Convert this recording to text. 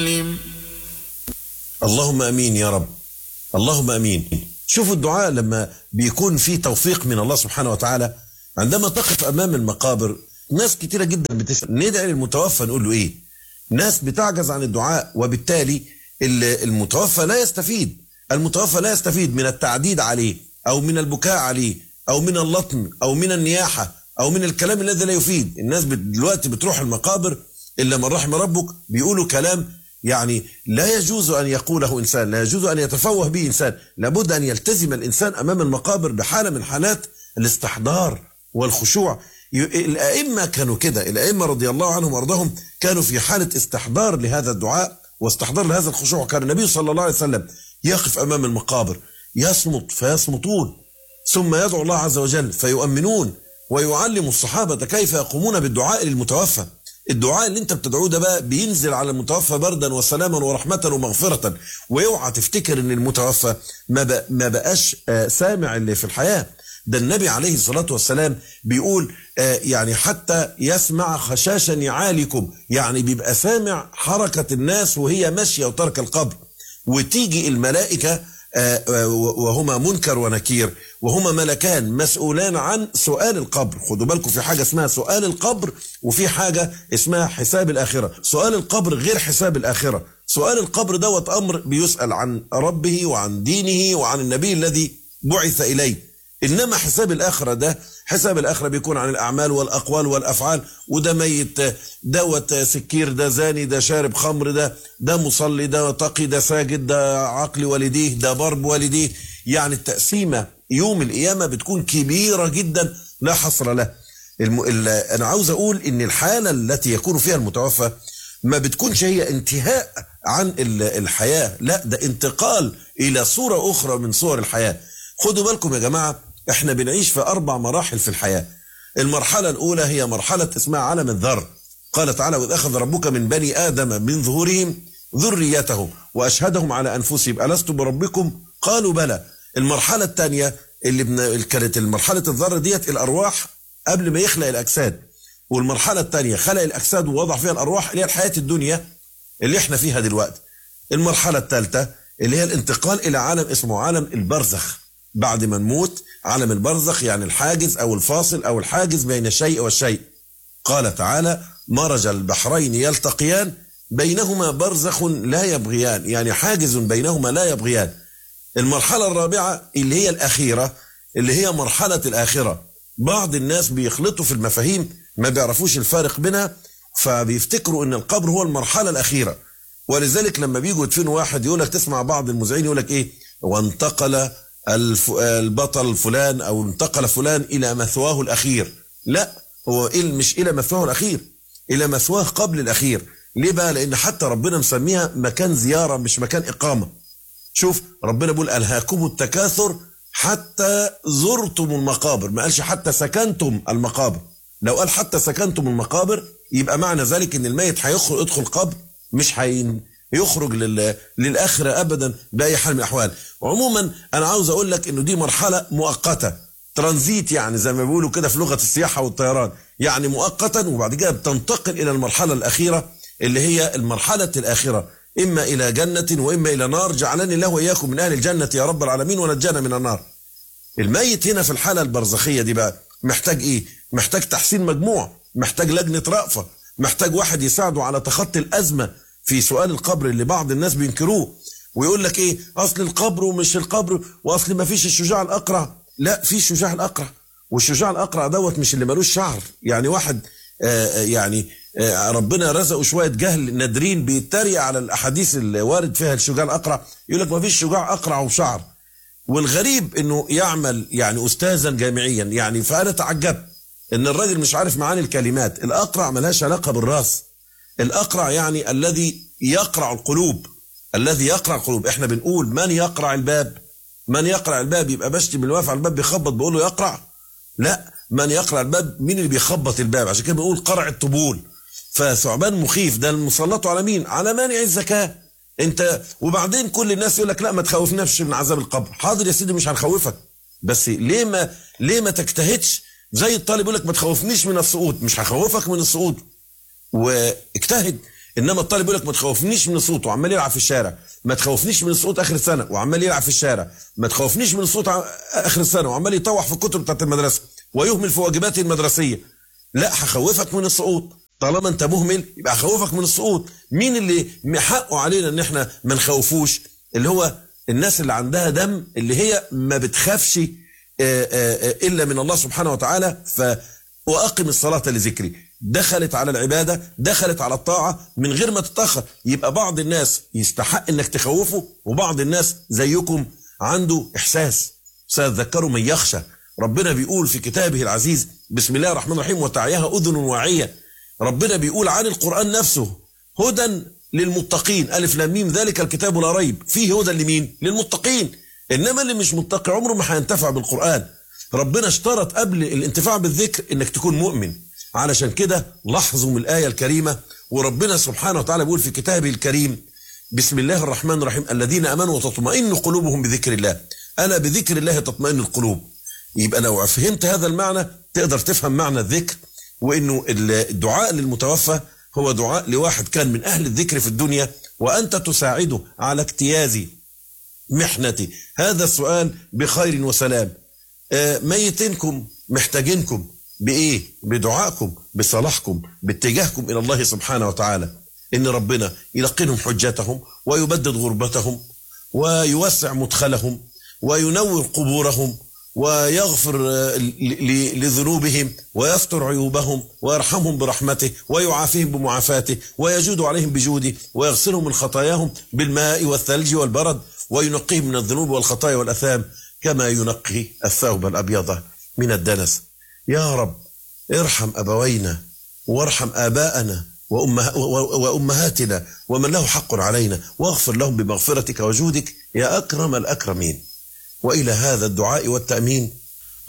اللهم امين يا رب اللهم امين شوفوا الدعاء لما بيكون في توفيق من الله سبحانه وتعالى عندما تقف امام المقابر ناس كتيره جدا بتسال ندعي للمتوفى نقول له ايه ناس بتعجز عن الدعاء وبالتالي المتوفى لا يستفيد المتوفى لا يستفيد من التعديد عليه او من البكاء عليه او من اللطم او من النياحه او من الكلام الذي لا يفيد الناس دلوقتي بتروح المقابر الا من رحم ربك بيقولوا كلام يعني لا يجوز ان يقوله انسان لا يجوز ان يتفوه به انسان لابد ان يلتزم الانسان امام المقابر بحاله من حالات الاستحضار والخشوع الائمه كانوا كده الائمه رضي الله عنهم وارضاهم كانوا في حاله استحضار لهذا الدعاء واستحضار لهذا الخشوع كان النبي صلى الله عليه وسلم يقف امام المقابر يصمت فيصمتون ثم يدعو الله عز وجل فيؤمنون ويعلم الصحابه كيف يقومون بالدعاء للمتوفى الدعاء اللي انت بتدعوه ده بقى بينزل على المتوفى بردا وسلاما ورحمه ومغفره واوعى تفتكر ان المتوفى ما بقى ما بقاش سامع اللي في الحياه ده النبي عليه الصلاه والسلام بيقول يعني حتى يسمع خشاشا نعالكم يعني بيبقى سامع حركه الناس وهي ماشيه وترك القبر وتيجي الملائكه وهما منكر ونكير وهما ملكان مسؤولان عن سؤال القبر خدوا بالكم في حاجة اسمها سؤال القبر وفي حاجة اسمها حساب الآخرة سؤال القبر غير حساب الآخرة سؤال القبر دوت أمر بيسأل عن ربه وعن دينه وعن النبي الذي بعث إليه إنما حساب الآخرة ده حساب الآخرة بيكون عن الأعمال والأقوال والأفعال وده ميت دوت سكير ده زاني ده شارب خمر ده ده مصلي ده تقي ده ساجد ده عقل والديه ده ضرب والديه يعني التقسيمة يوم القيامة بتكون كبيرة جدا لا حصر له الم... ال... أنا عاوز أقول إن الحالة التي يكون فيها المتوفى ما بتكونش هي انتهاء عن الحياة لا ده انتقال إلى صورة أخرى من صور الحياة خدوا بالكم يا جماعة احنا بنعيش في أربع مراحل في الحياة المرحلة الأولى هي مرحلة اسمها عالم الذر قال تعالى وإذ أخذ ربك من بني آدم من ظهورهم ذريتهم وأشهدهم على أنفسهم ألست بربكم قالوا بلى المرحلة الثانية اللي بن... كانت المرحلة الذر ديت الأرواح قبل ما يخلق الأجساد والمرحلة الثانية خلق الأجساد ووضع فيها الأرواح اللي هي الحياة الدنيا اللي احنا فيها دلوقتي المرحلة الثالثة اللي هي الانتقال إلى عالم اسمه عالم البرزخ بعد ما نموت عالم البرزخ يعني الحاجز أو الفاصل أو الحاجز بين الشيء والشيء قال تعالى مرج البحرين يلتقيان بينهما برزخ لا يبغيان يعني حاجز بينهما لا يبغيان المرحلة الرابعة اللي هي الأخيرة اللي هي مرحلة الآخرة بعض الناس بيخلطوا في المفاهيم ما بيعرفوش الفارق بينها فبيفتكروا ان القبر هو المرحلة الأخيرة ولذلك لما بيجوا يدفنوا واحد يقول لك تسمع بعض المذيعين يقول لك ايه وانتقل الف... البطل فلان او انتقل فلان الى مثواه الاخير لا هو مش الى مثواه الاخير الى مثواه قبل الاخير ليه بقى لان حتى ربنا مسميها مكان زياره مش مكان اقامه شوف ربنا بيقول الهاكم التكاثر حتى زرتم المقابر ما قالش حتى سكنتم المقابر لو قال حتى سكنتم المقابر يبقى معنى ذلك ان الميت هيدخل يدخل قبر مش هين يخرج لل... للاخره ابدا باي حال من الاحوال عموما انا عاوز اقول لك انه دي مرحله مؤقته ترانزيت يعني زي ما بيقولوا كده في لغه السياحه والطيران يعني مؤقتا وبعد كده بتنتقل الى المرحله الاخيره اللي هي المرحله الاخره اما الى جنه واما الى نار جعلني الله واياكم من اهل الجنه يا رب العالمين ونجانا من النار الميت هنا في الحاله البرزخيه دي بقى محتاج ايه محتاج تحسين مجموع محتاج لجنه رأفه محتاج واحد يساعده على تخطي الازمه في سؤال القبر اللي بعض الناس بينكروه ويقول لك ايه اصل القبر ومش القبر واصل ما فيش الشجاع الاقرع لا في الشجاع الاقرع والشجاع الاقرع دوت مش اللي ملوش شعر يعني واحد آه يعني آه ربنا رزقه شويه جهل نادرين بيتريق على الاحاديث اللي وارد فيها الشجاع الاقرع يقول لك ما فيش شجاع اقرع وشعر والغريب انه يعمل يعني استاذا جامعيا يعني فانا تعجبت ان الراجل مش عارف معاني الكلمات الاقرع ملهاش علاقه بالراس الاقرع يعني الذي يقرع القلوب الذي يقرع القلوب احنا بنقول من يقرع الباب من يقرع الباب يبقى بشتم اللي واقف على الباب بيخبط بيقول له يقرع لا من يقرع الباب مين اللي بيخبط الباب عشان كده بنقول قرع الطبول فثعبان مخيف ده المسلط على مين على مانع الزكاه انت وبعدين كل الناس يقول لك لا ما تخوفناش من عذاب القبر حاضر يا سيدي مش هنخوفك بس ليه ما ليه ما تجتهدش زي الطالب يقول لك ما تخوفنيش من السقوط مش هخوفك من السقوط واجتهد انما الطالب يقول لك ما تخوفنيش من الصوت وعمال يلعب في الشارع ما تخوفنيش من الصوت اخر السنه وعمال يلعب في الشارع ما تخوفنيش من الصوت اخر السنه وعمال يطوح في الكتب بتاعت المدرسه ويهمل في واجباته المدرسيه لا هخوفك من السقوط طالما انت مهمل يبقى هخوفك من السقوط مين اللي حقه علينا ان احنا ما نخوفوش اللي هو الناس اللي عندها دم اللي هي ما بتخافش الا من الله سبحانه وتعالى ف واقم الصلاه لذكري دخلت على العباده دخلت على الطاعه من غير ما تتاخر يبقى بعض الناس يستحق انك تخوفه وبعض الناس زيكم عنده احساس سيذكروا من يخشى ربنا بيقول في كتابه العزيز بسم الله الرحمن الرحيم وتعيها اذن واعيه ربنا بيقول عن القران نفسه هدى للمتقين الف لام ميم ذلك الكتاب لا ريب فيه هدى لمين للمتقين انما اللي مش متقي عمره ما هينتفع بالقران ربنا اشترط قبل الانتفاع بالذكر انك تكون مؤمن علشان كده لاحظوا من الايه الكريمه وربنا سبحانه وتعالى بيقول في كتابه الكريم بسم الله الرحمن الرحيم الذين امنوا وتطمئن قلوبهم بذكر الله الا بذكر الله تطمئن القلوب يبقى لو فهمت هذا المعنى تقدر تفهم معنى الذكر وانه الدعاء للمتوفى هو دعاء لواحد كان من اهل الذكر في الدنيا وانت تساعده على اجتياز محنتي هذا السؤال بخير وسلام ميتينكم محتاجينكم بايه بدعائكم بصلاحكم باتجاهكم الى الله سبحانه وتعالى ان ربنا يلقنهم حجتهم ويبدد غربتهم ويوسع مدخلهم وينور قبورهم ويغفر لذنوبهم ويستر عيوبهم ويرحمهم برحمته ويعافيهم بمعافاته ويجود عليهم بجوده ويغسلهم من خطاياهم بالماء والثلج والبرد وينقيهم من الذنوب والخطايا والأثام كما ينقي الثوب الأبيض من الدنس يا رب ارحم أبوينا وارحم آباءنا وأمه وأمهاتنا ومن له حق علينا واغفر لهم بمغفرتك وجودك يا أكرم الأكرمين وإلى هذا الدعاء والتأمين